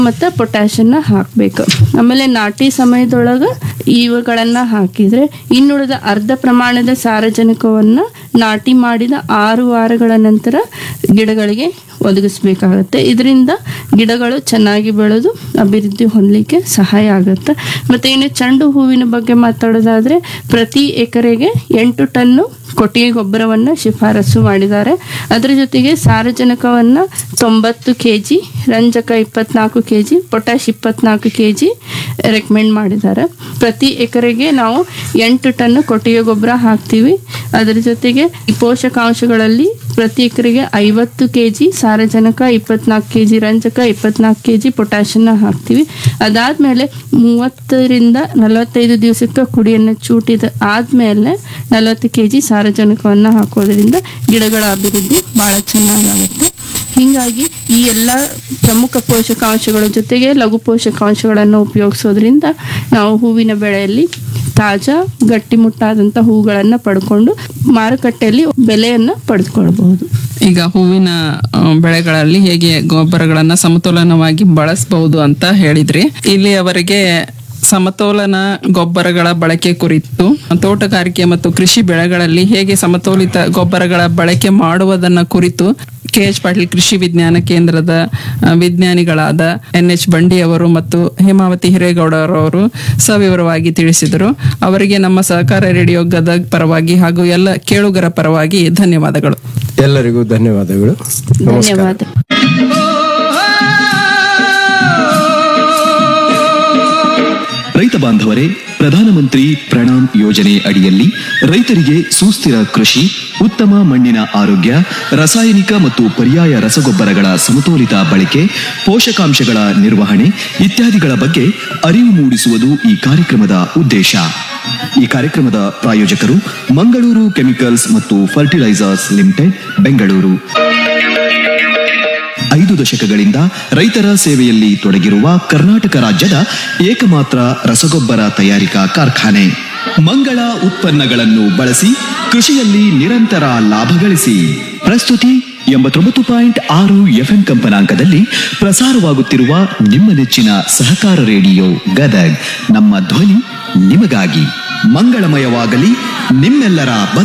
ಮತ್ತು ಪೊಟ್ಯಾಷನ್ನ ಹಾಕಬೇಕು ಆಮೇಲೆ ನಾಟಿ ಸಮಯದೊಳಗೆ ಇವುಗಳನ್ನ ಹಾಕಿದರೆ ಇನ್ನುಳಿದ ಅರ್ಧ ಪ್ರಮಾಣದ ಸಾರಜನಕವನ್ನು ನಾಟಿ ಮಾಡಿದ ಆರು ವಾರಗಳ ನಂತರ ಗಿಡಗಳಿಗೆ ಒದಗಿಸ್ಬೇಕಾಗತ್ತೆ ಇದರಿಂದ ಗಿಡಗಳು ಚೆನ್ನಾಗಿ ಬೆಳೆದು ಅಭಿವೃದ್ಧಿ ಹೊಂದಲಿಕ್ಕೆ ಸಹಾಯ ಆಗುತ್ತೆ ಮತ್ತು ಇನ್ನು ಚೆಂಡು ಹೂವಿನ ಬಗ್ಗೆ ಮಾತಾಡೋದಾದರೆ ಪ್ರತಿ ಎಕರೆಗೆ ಎಂಟು ಟನ್ನು ಕೊಟ್ಟಿಗೆ ಗೊಬ್ಬರವನ್ನು ಶಿಫಾರಸು ಮಾಡಿದ್ದಾರೆ ಅದರ ಜೊತೆಗೆ ಸಾರಜನಕವನ್ನು ತೊಂಬತ್ತು ಕೆ ಜಿ ರಂಜಕ ಇಪ್ಪತ್ನಾಲ್ಕು ಕೆ ಜಿ ಪೊಟ್ಯಾಶ್ ಇಪ್ಪತ್ನಾಲ್ಕು ಕೆ ಜಿ ರೆಕಮೆಂಡ್ ಮಾಡಿದ್ದಾರೆ ಪ್ರತಿ ಎಕರೆಗೆ ನಾವು ಎಂಟು ಟನ್ ಕೊಟ್ಟಿಗೆ ಗೊಬ್ಬರ ಹಾಕ್ತೀವಿ ಅದರ ಜೊತೆಗೆ ಈ ಪೋಷಕಾಂಶಗಳಲ್ಲಿ ಪ್ರತಿ ಎಕರೆಗೆ ಐವತ್ತು ಕೆ ಜಿ ಸಾರಜನಕ ಇಪ್ಪತ್ನಾಲ್ಕು ಕೆ ಜಿ ರಂಜಕ ಇಪ್ಪತ್ನಾಲ್ಕು ಕೆ ಜಿ ಪೊಟ್ಯಾಷನ್ನ ಹಾಕ್ತೀವಿ ಅದಾದಮೇಲೆ ಮೂವತ್ತರಿಂದ ನಲವತ್ತೈದು ದಿವಸಕ್ಕೆ ಕುಡಿಯನ್ನು ಚೂಟಿದ ಆದಮೇಲೆ ನಲವತ್ತು ಕೆ ಜಿ ಸಾರಜನಕವನ್ನು ಹಾಕೋದ್ರಿಂದ ಗಿಡಗಳ ಅಭಿವೃದ್ಧಿ ಭಾಳ ಚೆನ್ನಾಗಾಗುತ್ತೆ ಹೀಗಾಗಿ ಈ ಎಲ್ಲ ಪ್ರಮುಖ ಪೋಷಕಾಂಶಗಳ ಜೊತೆಗೆ ಲಘು ಪೋಷಕಾಂಶಗಳನ್ನು ಉಪಯೋಗಿಸೋದ್ರಿಂದ ನಾವು ಹೂವಿನ ಬೆಳೆಯಲ್ಲಿ ತಾಜಾ ಗಟ್ಟಿಮುಟ್ಟಾದಂಥ ಹೂಗಳನ್ನು ಪಡ್ಕೊಂಡು ಮಾರುಕಟ್ಟೆಯಲ್ಲಿ ಬೆಲೆಯನ್ನು ಪಡೆದುಕೊಳ್ಬಹುದು ಈಗ ಹೂವಿನ ಆ, ಬೆಳೆಗಳಲ್ಲಿ ಹೇಗೆ ಗೊಬ್ಬರಗಳನ್ನ ಸಮತೋಲನವಾಗಿ ಬಳಸಬಹುದು ಅಂತ ಹೇಳಿದ್ರಿ ಇಲ್ಲಿಯವರೆಗೆ ಸಮತೋಲನ ಗೊಬ್ಬರಗಳ ಬಳಕೆ ಕುರಿತು ತೋಟಗಾರಿಕೆ ಮತ್ತು ಕೃಷಿ ಬೆಳೆಗಳಲ್ಲಿ ಹೇಗೆ ಸಮತೋಲಿತ ಗೊಬ್ಬರಗಳ ಬಳಕೆ ಮಾಡುವುದನ್ನ ಕುರಿತು ಕೆ ಎಚ್ ಪಾಟೀಲ್ ಕೃಷಿ ವಿಜ್ಞಾನ ಕೇಂದ್ರದ ಆ, ವಿಜ್ಞಾನಿಗಳಾದ ಎನ್ ಎಚ್ ಬಂಡಿ ಅವರು ಮತ್ತು ಹೇಮಾವತಿ ಹಿರೇಗೌಡರವರು ಸವಿವರವಾಗಿ ತಿಳಿಸಿದರು ಅವರಿಗೆ ನಮ್ಮ ಸಹಕಾರ ರೇಡಿಯೋ ಗದಗ್ ಪರವಾಗಿ ಹಾಗೂ ಎಲ್ಲ ಕೇಳುಗರ ಪರವಾಗಿ ಧನ್ಯವಾದಗಳು ಎಲ್ಲರಿಗೂ ಧನ್ಯವಾದಗಳು ನಮಸ್ಕಾರ ಧನ್ಯವಾದ ರೈತ ಬಾಂಧವರೇ ಪ್ರಧಾನಮಂತ್ರಿ ಪ್ರಣಾಮ್ ಯೋಜನೆ ಅಡಿಯಲ್ಲಿ ರೈತರಿಗೆ ಸುಸ್ಥಿರ ಕೃಷಿ ಉತ್ತಮ ಮಣ್ಣಿನ ಆರೋಗ್ಯ ರಾಸಾಯನಿಕ ಮತ್ತು ಪರ್ಯಾಯ ರಸಗೊಬ್ಬರಗಳ ಸಮತೋಲಿತ ಬಳಕೆ ಪೋಷಕಾಂಶಗಳ ನಿರ್ವಹಣೆ ಇತ್ಯಾದಿಗಳ ಬಗ್ಗೆ ಅರಿವು ಮೂಡಿಸುವುದು ಈ ಕಾರ್ಯಕ್ರಮದ ಉದ್ದೇಶ ಈ ಕಾರ್ಯಕ್ರಮದ ಪ್ರಾಯೋಜಕರು ಮಂಗಳೂರು ಕೆಮಿಕಲ್ಸ್ ಮತ್ತು ಫರ್ಟಿಲೈಸರ್ಸ್ ಲಿಮಿಟೆಡ್ ಬೆಂಗಳೂರು ಐದು ದಶಕಗಳಿಂದ ರೈತರ ಸೇವೆಯಲ್ಲಿ ತೊಡಗಿರುವ ಕರ್ನಾಟಕ ರಾಜ್ಯದ ಏಕಮಾತ್ರ ರಸಗೊಬ್ಬರ ತಯಾರಿಕಾ ಕಾರ್ಖಾನೆ ಮಂಗಳ ಉತ್ಪನ್ನಗಳನ್ನು ಬಳಸಿ ಕೃಷಿಯಲ್ಲಿ ನಿರಂತರ ಲಾಭ ಗಳಿಸಿ ಪ್ರಸ್ತುತಿ ಎಂಬತ್ತೊಂಬತ್ತು ಪಾಯಿಂಟ್ ಆರು ಎಫ್ಎಂ ಕಂಪನಾಂಕದಲ್ಲಿ ಪ್ರಸಾರವಾಗುತ್ತಿರುವ ನಿಮ್ಮ ನೆಚ್ಚಿನ ಸಹಕಾರ ರೇಡಿಯೋ ಗದಗ್ ನಮ್ಮ ಧ್ವನಿ ನಿಮಗಾಗಿ ಮಂಗಳಮಯವಾಗಲಿ ನಿಮ್ಮೆಲ್ಲರ